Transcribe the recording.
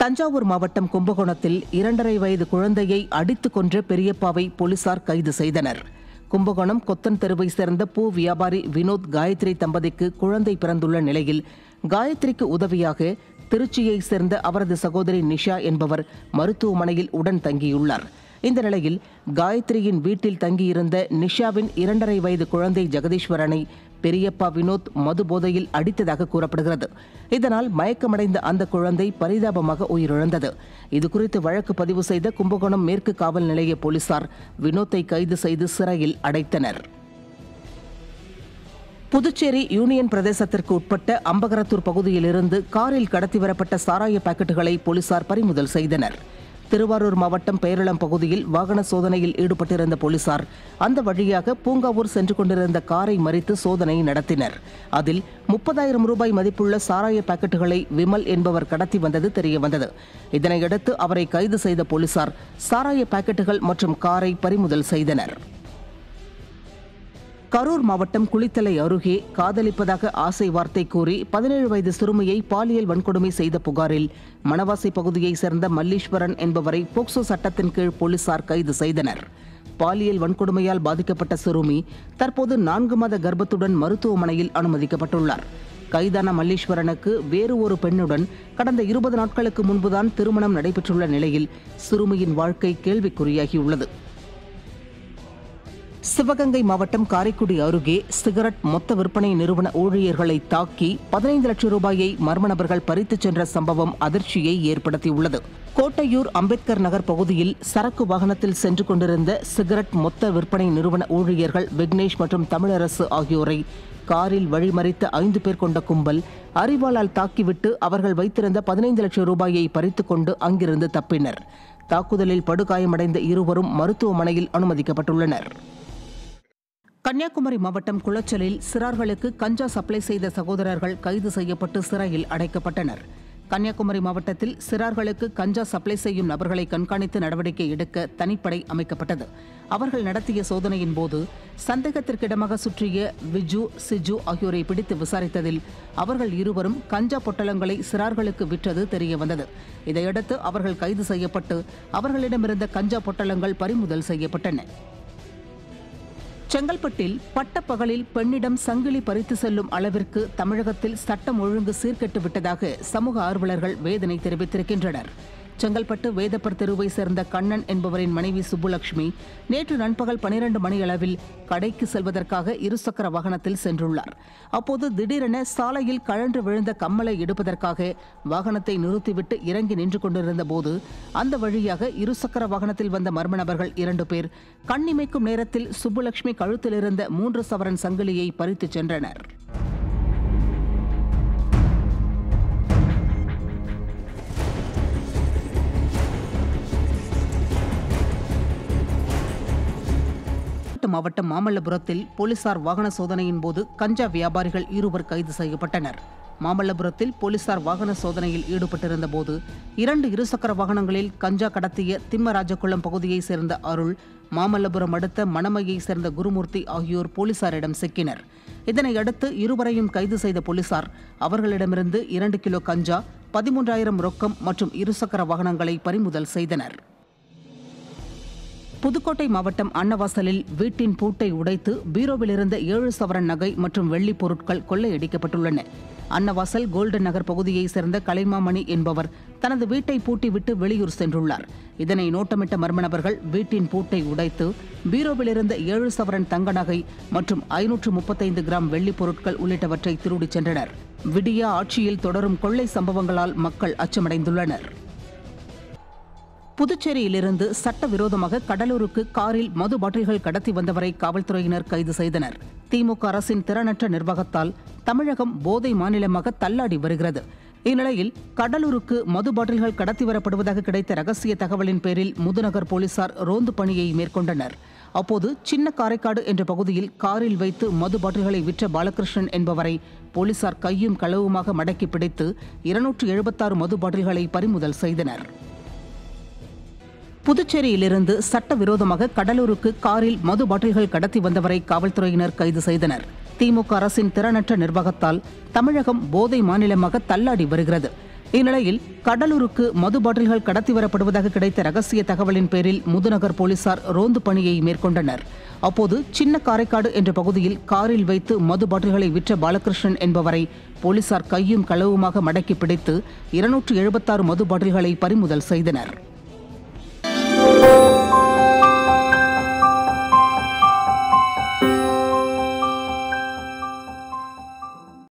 தஞ்சாவூர் மாவட்டம் கும்பகோணத்தில் இரண்டரை வயது குழந்தையை அடித்துக் கொன்ற பெரியப்பாவை போலீசார் கைது செய்தனர் கும்பகோணம் கொத்தன் தெருவை சேர்ந்த பூ வியாபாரி வினோத் காயத்ரி தம்பதிக்கு குழந்தை பிறந்துள்ள நிலையில் காயத்ரிக்கு உதவியாக திருச்சியை சேர்ந்த அவரது சகோதரி நிஷா என்பவர் மருத்துவமனையில் உடன் தங்கியுள்ளார் இந்த நிலையில் காயத்ரியின் வீட்டில் தங்கியிருந்த நிஷாவின் இரண்டரை வயது குழந்தை ஜெகதீஸ்வரனை பெரியப்பா வினோத் மது போதையில் அடித்ததாக கூறப்படுகிறது இதனால் மயக்கமடைந்த அந்த குழந்தை பரிதாபமாக உயிரிழந்தது இதுகுறித்து வழக்கு பதிவு செய்த கும்பகோணம் மேற்கு காவல் நிலைய போலீசார் வினோத்தை கைது செய்து சிறையில் அடைத்தனர் புதுச்சேரி யூனியன் பிரதேசத்திற்கு உட்பட்ட அம்பகரத்தூர் பகுதியிலிருந்து காரில் கடத்தி வரப்பட்ட சாராய பாக்கெட்டுகளை போலீசார் பறிமுதல் செய்தனர் திருவாரூர் மாவட்டம் பேரளம் பகுதியில் வாகன சோதனையில் ஈடுபட்டிருந்த போலீசார் அந்த வழியாக பூங்காவூர் சென்று கொண்டிருந்த காரை மறித்து சோதனை நடத்தினர் அதில் முப்பதாயிரம் ரூபாய் மதிப்புள்ள சாராய பாக்கெட்டுகளை விமல் என்பவர் கடத்தி வந்தது தெரியவந்தது இதனையடுத்து அவரை கைது செய்த போலீசார் சாராய பாக்கெட்டுகள் மற்றும் காரை பறிமுதல் செய்தனர் கரூர் மாவட்டம் குளித்தலை அருகே காதலிப்பதாக ஆசை வார்த்தை கூறி பதினேழு வயது சிறுமியை பாலியல் வன்கொடுமை செய்த புகாரில் மணவாசி பகுதியைச் சேர்ந்த மல்லீஸ்வரன் என்பவரை போக்சோ சட்டத்தின் கீழ் போலீசார் கைது செய்தனர் பாலியல் வன்கொடுமையால் பாதிக்கப்பட்ட சிறுமி தற்போது நான்கு மாத கர்ப்பத்துடன் மருத்துவமனையில் அனுமதிக்கப்பட்டுள்ளார் கைதான மல்லீஸ்வரனுக்கு வேறு ஒரு பெண்ணுடன் கடந்த இருபது நாட்களுக்கு முன்புதான் திருமணம் நடைபெற்றுள்ள நிலையில் சிறுமியின் வாழ்க்கை கேள்விக்குறியாகியுள்ளது சிவகங்கை மாவட்டம் காரைக்குடி அருகே சிகரெட் மொத்த விற்பனை நிறுவன ஊழியர்களை தாக்கி பதினைந்து லட்சம் ரூபாயை மர்ம நபர்கள் பறித்துச் சென்ற சம்பவம் அதிர்ச்சியை ஏற்படுத்தியுள்ளது கோட்டையூர் அம்பேத்கர் நகர் பகுதியில் சரக்கு வாகனத்தில் சென்று கொண்டிருந்த சிகரெட் மொத்த விற்பனை நிறுவன ஊழியர்கள் விக்னேஷ் மற்றும் தமிழரசு ஆகியோரை காரில் வழிமறித்த ஐந்து பேர் கொண்ட கும்பல் அரிவாளால் தாக்கிவிட்டு அவர்கள் வைத்திருந்த பதினைந்து லட்சம் ரூபாயை பறித்துக் கொண்டு அங்கிருந்து தப்பினர் தாக்குதலில் படுகாயமடைந்த இருவரும் மருத்துவமனையில் அனுமதிக்கப்பட்டுள்ளனர் கன்னியாகுமரி மாவட்டம் குளச்சலில் சிறார்களுக்கு கஞ்சா சப்ளை செய்த சகோதரர்கள் கைது செய்யப்பட்டு சிறையில் அடைக்கப்பட்டனர் கன்னியாகுமரி மாவட்டத்தில் சிறார்களுக்கு கஞ்சா சப்ளை செய்யும் நபர்களை கண்காணித்து நடவடிக்கை எடுக்க தனிப்படை அமைக்கப்பட்டது அவர்கள் நடத்திய சோதனையின் போது சந்தேகத்திற்கிடமாக சுற்றிய விஜு சிஜு ஆகியோரை பிடித்து விசாரித்ததில் அவர்கள் இருவரும் கஞ்சா பொட்டலங்களை சிறார்களுக்கு விற்றது தெரியவந்தது இதையடுத்து அவர்கள் கைது செய்யப்பட்டு அவர்களிடமிருந்த கஞ்சா பொட்டலங்கள் பறிமுதல் செய்யப்பட்டன செங்கல்பட்டில் பட்டப்பகலில் பெண்ணிடம் சங்கிலி பறித்து செல்லும் அளவிற்கு தமிழகத்தில் சட்டம் ஒழுங்கு சீர்கெட்டு விட்டதாக சமூக ஆர்வலர்கள் வேதனை தெரிவித்திருக்கின்றனர் செங்கல்பட்டு வேதப்பர் தெருவை சேர்ந்த கண்ணன் என்பவரின் மனைவி சுப்புலட்சுமி நேற்று நண்பகல் பனிரெண்டு மணியளவில் கடைக்கு செல்வதற்காக இருசக்கர வாகனத்தில் சென்றுள்ளார் அப்போது திடீரென சாலையில் கழன்று விழுந்த கம்மலை எடுப்பதற்காக வாகனத்தை நிறுத்திவிட்டு இறங்கி நின்று கொண்டிருந்த போது அந்த வழியாக இருசக்கர வாகனத்தில் வந்த மர்ம நபர்கள் இரண்டு பேர் கண்ணிமைக்கும் நேரத்தில் சுப்புலட்சுமி கழுத்தில் இருந்த மூன்று சவரன் சங்கிலியை பறித்துச் சென்றனர் ஈரோடு மாவட்டம் மாமல்லபுரத்தில் போலீசார் வாகன சோதனையின் போது கஞ்சா வியாபாரிகள் இருவர் கைது செய்யப்பட்டனர் மாமல்லபுரத்தில் போலீசார் வாகன சோதனையில் ஈடுபட்டிருந்த போது இரண்டு இருசக்கர வாகனங்களில் கஞ்சா கடத்திய திம்மராஜகுளம் பகுதியைச் சேர்ந்த அருள் மாமல்லபுரம் அடுத்த மணமையை சேர்ந்த குருமூர்த்தி ஆகியோர் போலீசாரிடம் சிக்கினர் இதனையடுத்து இருவரையும் கைது செய்த போலீசார் அவர்களிடமிருந்து இரண்டு கிலோ கஞ்சா பதிமூன்றாயிரம் ரொக்கம் மற்றும் இருசக்கர வாகனங்களை பறிமுதல் செய்தனர் புதுக்கோட்டை மாவட்டம் அன்னவாசலில் வீட்டின் பூட்டை உடைத்து பீரோவில் இருந்த ஏழு சவரன் நகை மற்றும் வெள்ளிப் பொருட்கள் கொள்ளையடிக்கப்பட்டுள்ளன அன்னவாசல் கோல்டன் நகர் பகுதியைச் சேர்ந்த கலைமாமணி என்பவர் தனது வீட்டை பூட்டிவிட்டு வெளியூர் சென்றுள்ளார் இதனை நோட்டமிட்ட மர்ம நபர்கள் வீட்டின் பூட்டை உடைத்து பீரோவில் இருந்த ஏழு சவரன் தங்க நகை மற்றும் ஐநூற்று முப்பத்தைந்து கிராம் வெள்ளிப் பொருட்கள் உள்ளிட்டவற்றை திருடிச் சென்றனர் விடியா ஆட்சியில் தொடரும் கொள்ளை சம்பவங்களால் மக்கள் அச்சமடைந்துள்ளனர் புதுச்சேரியிலிருந்து சட்டவிரோதமாக கடலூருக்கு காரில் மது பாட்டில்கள் கடத்தி வந்தவரை காவல்துறையினர் கைது செய்தனர் திமுக அரசின் திறனற்ற நிர்வாகத்தால் தமிழகம் போதை மாநிலமாக தள்ளாடி வருகிறது இந்நிலையில் கடலூருக்கு மது பாட்டில்கள் கடத்தி வரப்படுவதாக கிடைத்த ரகசிய தகவலின் பேரில் முதுநகர் போலீசார் ரோந்து பணியை மேற்கொண்டனர் அப்போது சின்ன காரைக்காடு என்ற பகுதியில் காரில் வைத்து மது பாட்டில்களை விற்ற பாலகிருஷ்ணன் என்பவரை போலீசார் கையும் களவுமாக மடக்கி பிடித்து இருநூற்று எழுபத்தாறு மது பாட்டில்களை பறிமுதல் செய்தனர் புதுச்சேரியிலிருந்து சட்டவிரோதமாக கடலூருக்கு காரில் மது பாட்டில்கள் கடத்தி வந்தவரை காவல்துறையினர் கைது செய்தனர் திமுக அரசின் திறனற்ற நிர்வாகத்தால் தமிழகம் போதை மாநிலமாக தள்ளாடி வருகிறது இந்நிலையில் கடலூருக்கு மது பாட்டில்கள் கடத்தி வரப்படுவதாக கிடைத்த ரகசிய தகவலின் பேரில் முதுநகர் போலீசார் ரோந்து பணியை மேற்கொண்டனர் அப்போது சின்ன காரைக்காடு என்ற பகுதியில் காரில் வைத்து மது பாட்டில்களை விற்ற பாலகிருஷ்ணன் என்பவரை போலீசார் கையும் களவுமாக மடக்கி பிடித்து இருநூற்று எழுபத்தாறு மது பாட்டில்களை பறிமுதல் செய்தனர்